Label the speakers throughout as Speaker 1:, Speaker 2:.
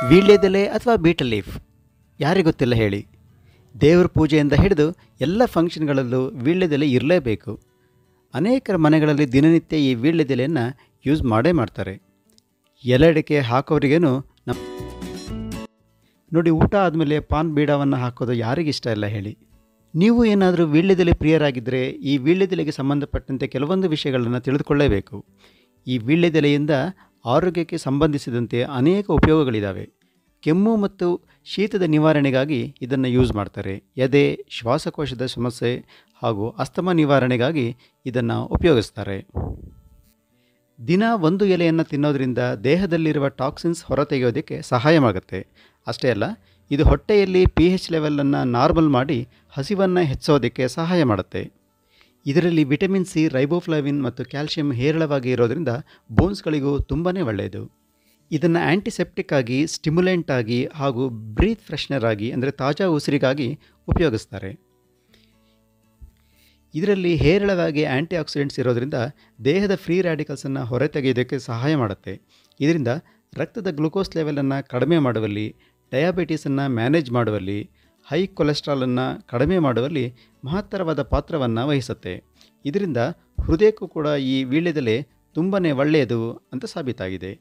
Speaker 1: ವೀಳ್ಯದೆಲೆ ಅಥವಾ ಬೀಟಲ್ ಲೀಫ್ ಯಾರಿಗೆ ಗೊತ್ತಿಲ್ಲ ಹೇಳಿ ದೇವರ ಪೂಜೆಯಿಂದ ಹಿಡಿದು ಎಲ್ಲ ಫಂಕ್ಷನ್ಗಳಲ್ಲೂ ವೀಳ್ಯದೆಲೆ ಇರಲೇಬೇಕು ಅನೇಕರ ಮನೆಗಳಲ್ಲಿ ದಿನನಿತ್ಯ ಈ ವೀಳ್ಯದೆಲೆಯನ್ನು ಯೂಸ್ ಮಾಡೇ ಮಾಡ್ತಾರೆ ಎಲೆಡಿಕೆ ಹಾಕೋರಿಗೇನು ನಮ್ಮ ನೋಡಿ ಊಟ ಆದಮೇಲೆ ಪಾನ್ ಬೀಡಾವನ್ನು ಹಾಕೋದು ಯಾರಿಗಿಷ್ಟ ಇಲ್ಲ ಹೇಳಿ ನೀವು ಏನಾದರೂ ವೀಳ್ಯದೆಲೆ ಪ್ರಿಯರಾಗಿದ್ದರೆ ಈ ವೀಳ್ಯದೆಲೆಗೆ ಸಂಬಂಧಪಟ್ಟಂತೆ ಕೆಲವೊಂದು ವಿಷಯಗಳನ್ನು ತಿಳಿದುಕೊಳ್ಳೇಬೇಕು ಈ ವೀಳ್ಯದೆಲೆಯಿಂದ ಆರೋಗ್ಯಕ್ಕೆ ಸಂಬಂಧಿಸಿದಂತೆ ಅನೇಕ ಉಪಯೋಗಗಳಿದ್ದಾವೆ ಕೆಮ್ಮು ಮತ್ತು ಶೀತದ ನಿವಾರಣೆಗಾಗಿ ಇದನ್ನು ಯೂಸ್ ಮಾಡ್ತಾರೆ ಎದೆ ಶ್ವಾಸಕೋಶದ ಸಮಸ್ಯೆ ಹಾಗೂ ಅಸ್ತಮ ನಿವಾರಣೆಗಾಗಿ ಇದನ್ನು ಉಪಯೋಗಿಸ್ತಾರೆ ದಿನ ಒಂದು ಎಲೆಯನ್ನು ತಿನ್ನೋದ್ರಿಂದ ದೇಹದಲ್ಲಿರುವ ಟಾಕ್ಸಿನ್ಸ್ ಹೊರತೆಗೆಯೋದಕ್ಕೆ ಸಹಾಯವಾಗುತ್ತೆ ಅಷ್ಟೇ ಅಲ್ಲ ಇದು ಹೊಟ್ಟೆಯಲ್ಲಿ ಪಿ ಎಚ್ ಲೆವೆಲನ್ನು ನಾರ್ಮಲ್ ಮಾಡಿ ಹಸಿವನ್ನು ಹೆಚ್ಚೋದಕ್ಕೆ ಸಹಾಯ ಮಾಡುತ್ತೆ ಇದರಲ್ಲಿ ವಿಟಮಿನ್ ಸಿ ರೈಬೋಫ್ಲಾವಿನ್ ಮತ್ತು ಕ್ಯಾಲ್ಶಿಯಂ ಹೇರಳವಾಗಿ ಇರೋದರಿಂದ ಬೋನ್ಸ್ಗಳಿಗೂ ತುಂಬಾ ಒಳ್ಳೆಯದು ಇದನ್ನು ಆ್ಯಂಟಿಸೆಪ್ಟಿಕ್ ಆಗಿ ಸ್ಟಿಮ್ಯುಲೆಂಟ್ ಆಗಿ ಹಾಗೂ ಬ್ರೀತ್ ಫ್ರೆಶ್ನರ್ ಆಗಿ ಅಂದರೆ ತಾಜಾ ಉಸಿರಿಗಾಗಿ ಉಪಯೋಗಿಸ್ತಾರೆ ಇದರಲ್ಲಿ ಹೇರಳವಾಗಿ ಆ್ಯಂಟಿ ಆಕ್ಸಿಡೆಂಟ್ಸ್ ಇರೋದರಿಂದ ದೇಹದ ಫ್ರೀ ರ್ಯಾಡಿಕಲ್ಸನ್ನು ಹೊರತೆಗೆಯೋದಕ್ಕೆ ಸಹಾಯ ಮಾಡುತ್ತೆ ಇದರಿಂದ ರಕ್ತದ ಗ್ಲುಕೋಸ್ ಲೆವೆಲನ್ನು ಕಡಿಮೆ ಮಾಡುವಲ್ಲಿ ಡಯಾಬಿಟೀಸನ್ನು ಮ್ಯಾನೇಜ್ ಮಾಡುವಲ್ಲಿ ಹೈ ಕೊಲೆಸ್ಟ್ರಾಲನ್ನು ಕಡಿಮೆ ಮಾಡುವಲ್ಲಿ ಮಹತ್ತರವಾದ ಪಾತ್ರವನ್ನು ವಹಿಸುತ್ತೆ ಇದರಿಂದ ಹೃದಯಕ್ಕೂ ಕೂಡ ಈ ವೀಳ್ಯದೆಲೆ ತುಂಬಾ ಒಳ್ಳೆಯದು ಅಂತ ಸಾಬೀತಾಗಿದೆ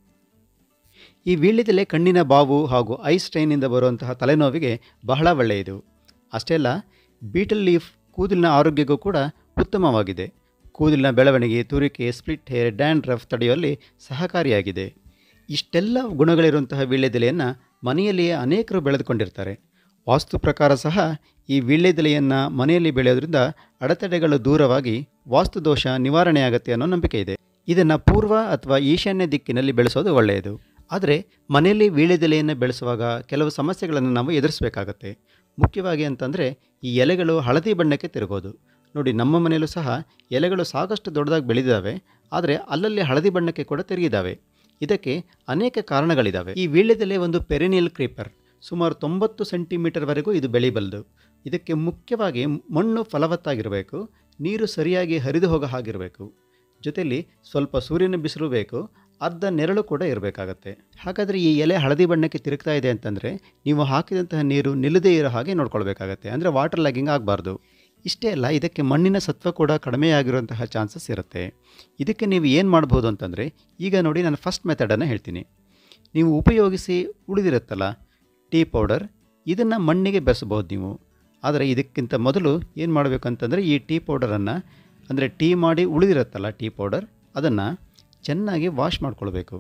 Speaker 1: ಈ ವೀಳ್ಯದೆಲೆ ಕಣ್ಣಿನ ಬಾವು ಹಾಗೂ ಐ ಸ್ಟ್ರೈನಿಂದ ಬರುವಂತಹ ತಲೆನೋವಿಗೆ ಬಹಳ ಒಳ್ಳೆಯದು ಅಷ್ಟೇ ಅಲ್ಲ ಬೀಟಲ್ ಲೀಫ್ ಕೂದಲಿನ ಆರೋಗ್ಯಕ್ಕೂ ಕೂಡ ಉತ್ತಮವಾಗಿದೆ ಕೂದಲಿನ ಬೆಳವಣಿಗೆ ತುರಿಕೆ ಸ್ಪ್ಲಿಟ್ ಹೇರ್ ಡ್ಯಾಂಡ್ರಫ್ ತಡೆಯುವಲ್ಲಿ ಸಹಕಾರಿಯಾಗಿದೆ ಇಷ್ಟೆಲ್ಲ ಗುಣಗಳಿರುವಂತಹ ವೀಳ್ಯದೆಲೆಯನ್ನು ಮನೆಯಲ್ಲಿಯೇ ಅನೇಕರು ಬೆಳೆದುಕೊಂಡಿರ್ತಾರೆ ವಾಸ್ತು ಪ್ರಕಾರ ಸಹ ಈ ವೀಳ್ಯದೆಲೆಯನ್ನು ಮನೆಯಲ್ಲಿ ಬೆಳೆಯೋದ್ರಿಂದ ಅಡೆತಡೆಗಳು ದೂರವಾಗಿ ವಾಸ್ತು ದೋಷ ನಿವಾರಣೆಯಾಗತ್ತೆ ಅನ್ನೋ ನಂಬಿಕೆ ಇದೆ ಇದನ್ನು ಪೂರ್ವ ಅಥವಾ ಈಶಾನ್ಯ ದಿಕ್ಕಿನಲ್ಲಿ ಬೆಳೆಸೋದು ಒಳ್ಳೆಯದು ಆದರೆ ಮನೆಯಲ್ಲಿ ವೀಳ್ಯದೆಲೆಯನ್ನು ಬೆಳೆಸುವಾಗ ಕೆಲವು ಸಮಸ್ಯೆಗಳನ್ನು ನಾವು ಎದುರಿಸಬೇಕಾಗತ್ತೆ ಮುಖ್ಯವಾಗಿ ಅಂತಂದರೆ ಈ ಎಲೆಗಳು ಹಳದಿ ಬಣ್ಣಕ್ಕೆ ತಿರುಗೋದು ನೋಡಿ ನಮ್ಮ ಮನೆಯಲ್ಲೂ ಸಹ ಎಲೆಗಳು ಸಾಕಷ್ಟು ದೊಡ್ಡದಾಗಿ ಬೆಳೆದಿದ್ದಾವೆ ಆದರೆ ಅಲ್ಲಲ್ಲಿ ಹಳದಿ ಬಣ್ಣಕ್ಕೆ ಕೂಡ ತಿರುಗಿದ್ದಾವೆ ಇದಕ್ಕೆ ಅನೇಕ ಕಾರಣಗಳಿದ್ದಾವೆ ಈ ವೀಳ್ಯದೆಲೆ ಒಂದು ಪೆರಿನಿಯಲ್ ಕ್ರೀಪರ್ ಸುಮಾರು ತೊಂಬತ್ತು ಸೆಂಟಿಮೀಟರ್ವರೆಗೂ ಇದು ಬೆಳೆಯಬಲ್ಲದು ಇದಕ್ಕೆ ಮುಖ್ಯವಾಗಿ ಮಣ್ಣು ಫಲವತ್ತಾಗಿರಬೇಕು ನೀರು ಸರಿಯಾಗಿ ಹರಿದು ಹೋಗೋ ಹಾಗಿರಬೇಕು ಜೊತೆಯಲ್ಲಿ ಸ್ವಲ್ಪ ಸೂರ್ಯನ ಬಿಸಿಲು ಬೇಕು ಅರ್ಧ ನೆರಳು ಕೂಡ ಇರಬೇಕಾಗತ್ತೆ ಹಾಗಾದರೆ ಈ ಎಲೆ ಹಳದಿ ಬಣ್ಣಕ್ಕೆ ತಿರುಗ್ತಾ ಇದೆ ಅಂತಂದರೆ ನೀವು ಹಾಕಿದಂತಹ ನೀರು ನಿಲ್ಲದೇ ಇರೋ ಹಾಗೆ ನೋಡ್ಕೊಳ್ಬೇಕಾಗತ್ತೆ ಅಂದರೆ ವಾಟರ್ ಲ್ಯಾಗಿಂಗ್ ಆಗಬಾರ್ದು ಇಷ್ಟೇ ಅಲ್ಲ ಇದಕ್ಕೆ ಮಣ್ಣಿನ ಸತ್ವ ಕೂಡ ಕಡಿಮೆಯಾಗಿರುವಂತಹ ಚಾನ್ಸಸ್ ಇರುತ್ತೆ ಇದಕ್ಕೆ ನೀವು ಏನು ಮಾಡ್ಬೋದು ಅಂತಂದರೆ ಈಗ ನೋಡಿ ನಾನು ಫಸ್ಟ್ ಮೆಥಡನ್ನು ಹೇಳ್ತೀನಿ ನೀವು ಉಪಯೋಗಿಸಿ ಉಳಿದಿರುತ್ತಲ್ಲ ಟೀ ಪೌಡರ್ ಇದನ್ನು ಮಣ್ಣಿಗೆ ಬೆರೆಸ್ಬೋದು ನೀವು ಆದರೆ ಇದಕ್ಕಿಂತ ಮೊದಲು ಏನು ಮಾಡಬೇಕು ಅಂತಂದರೆ ಈ ಟೀ ಪೌಡರನ್ನು ಅಂದರೆ ಟೀ ಮಾಡಿ ಉಳಿದಿರುತ್ತಲ್ಲ ಟೀ ಪೌಡರ್ ಅದನ್ನು ಚೆನ್ನಾಗಿ ವಾಶ್ ಮಾಡ್ಕೊಳ್ಬೇಕು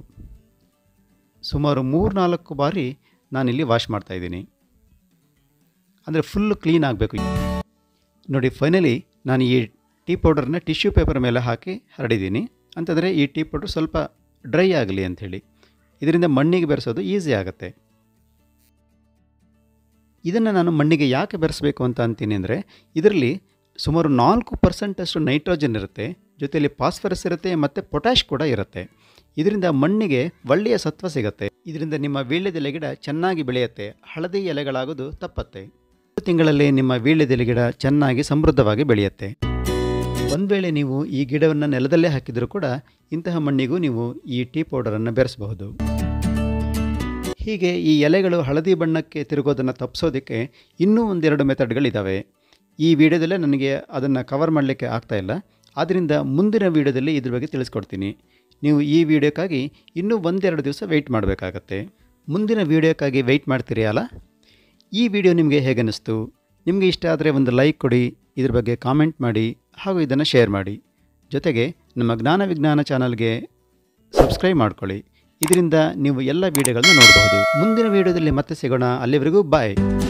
Speaker 1: ಸುಮಾರು ಮೂರು ನಾಲ್ಕು ಬಾರಿ ನಾನಿಲ್ಲಿ ವಾಶ್ ಮಾಡ್ತಾಯಿದ್ದೀನಿ ಅಂದರೆ ಫುಲ್ಲು ಕ್ಲೀನ್ ಆಗಬೇಕು ನೋಡಿ ಫೈನಲಿ ನಾನು ಈ ಟೀ ಪೌಡರ್ನ ಟಿಶ್ಯೂ ಪೇಪರ್ ಮೇಲೆ ಹಾಕಿ ಹರಡಿದ್ದೀನಿ ಅಂತಂದರೆ ಈ ಟೀ ಪೌಡರ್ ಸ್ವಲ್ಪ ಡ್ರೈ ಆಗಲಿ ಅಂಥೇಳಿ ಇದರಿಂದ ಮಣ್ಣಿಗೆ ಬೆರೆಸೋದು ಈಸಿ ಆಗುತ್ತೆ ಇದನ್ನು ನಾನು ಮಣ್ಣಿಗೆ ಯಾಕೆ ಬೆರೆಸಬೇಕು ಅಂತ ಅಂತೀನಿ ಅಂದರೆ ಇದರಲ್ಲಿ ಸುಮಾರು ನಾಲ್ಕು ಪರ್ಸೆಂಟಷ್ಟು ನೈಟ್ರೋಜನ್ ಇರುತ್ತೆ ಜೊತೆಯಲ್ಲಿ ಫಾಸ್ಫರಸ್ ಇರುತ್ತೆ ಮತ್ತು ಪೊಟ್ಯಾಶ್ ಕೂಡ ಇರುತ್ತೆ ಇದರಿಂದ ಮಣ್ಣಿಗೆ ಒಳ್ಳೆಯ ಸತ್ವ ಸಿಗುತ್ತೆ ಇದರಿಂದ ನಿಮ್ಮ ವೀಳ್ಯದೆಲೆ ಗಿಡ ಚೆನ್ನಾಗಿ ಬೆಳೆಯುತ್ತೆ ಹಳದಿ ಎಲೆಗಳಾಗೋದು ತಪ್ಪತ್ತೆ ಒಂದು ತಿಂಗಳಲ್ಲಿ ನಿಮ್ಮ ವೀಳ್ಯದೆಲೆ ಗಿಡ ಚೆನ್ನಾಗಿ ಸಮೃದ್ಧವಾಗಿ ಬೆಳೆಯುತ್ತೆ ಒಂದು ವೇಳೆ ನೀವು ಈ ಗಿಡವನ್ನು ನೆಲದಲ್ಲೇ ಹಾಕಿದರೂ ಕೂಡ ಇಂತಹ ಮಣ್ಣಿಗೂ ನೀವು ಈ ಟೀ ಪೌಡರನ್ನು ಬೆರೆಸಬಹುದು ಹೀಗೆ ಈ ಎಲೆಗಳು ಹಳದಿ ಬಣ್ಣಕ್ಕೆ ತಿರುಗೋದನ್ನು ತಪ್ಪಿಸೋದಕ್ಕೆ ಇನ್ನೂ ಒಂದೆರಡು ಮೆಥಡ್ಗಳಿದ್ದಾವೆ ಈ ವಿಡಿಯೋದಲ್ಲೇ ನನಗೆ ಅದನ್ನು ಕವರ್ ಮಾಡಲಿಕ್ಕೆ ಆಗ್ತಾ ಇಲ್ಲ ಆದ್ದರಿಂದ ಮುಂದಿನ ವೀಡಿಯೋದಲ್ಲಿ ಇದ್ರ ಬಗ್ಗೆ ತಿಳಿಸ್ಕೊಡ್ತೀನಿ ನೀವು ಈ ವಿಡಿಯೋಕ್ಕಾಗಿ ಇನ್ನೂ ಒಂದೆರಡು ದಿವಸ ವೆಯ್ಟ್ ಮಾಡಬೇಕಾಗತ್ತೆ ಮುಂದಿನ ವೀಡಿಯೋಕ್ಕಾಗಿ ವೆಯ್ಟ್ ಮಾಡ್ತೀರಿ ಅಲ್ಲ ಈ ವಿಡಿಯೋ ನಿಮಗೆ ಹೇಗನ್ನಿಸ್ತು ನಿಮಗೆ ಇಷ್ಟ ಆದರೆ ಒಂದು ಲೈಕ್ ಕೊಡಿ ಇದ್ರ ಬಗ್ಗೆ ಕಾಮೆಂಟ್ ಮಾಡಿ ಹಾಗೂ ಇದನ್ನು ಶೇರ್ ಮಾಡಿ ಜೊತೆಗೆ ನಮ್ಮ ಜ್ಞಾನ ವಿಜ್ಞಾನ ಚಾನಲ್ಗೆ ಸಬ್ಸ್ಕ್ರೈಬ್ ಮಾಡ್ಕೊಳ್ಳಿ ಇದರಿಂದ ನೀವು ಎಲ್ಲ ವಿಡಿಯೋಗಳನ್ನ ನೋಡಬಹುದು ಮುಂದಿನ ವಿಡಿಯೋದಲ್ಲಿ ಮತ್ತೆ ಸಿಗೋಣ ಅಲ್ಲಿವರೆಗೂ ಬಾಯ್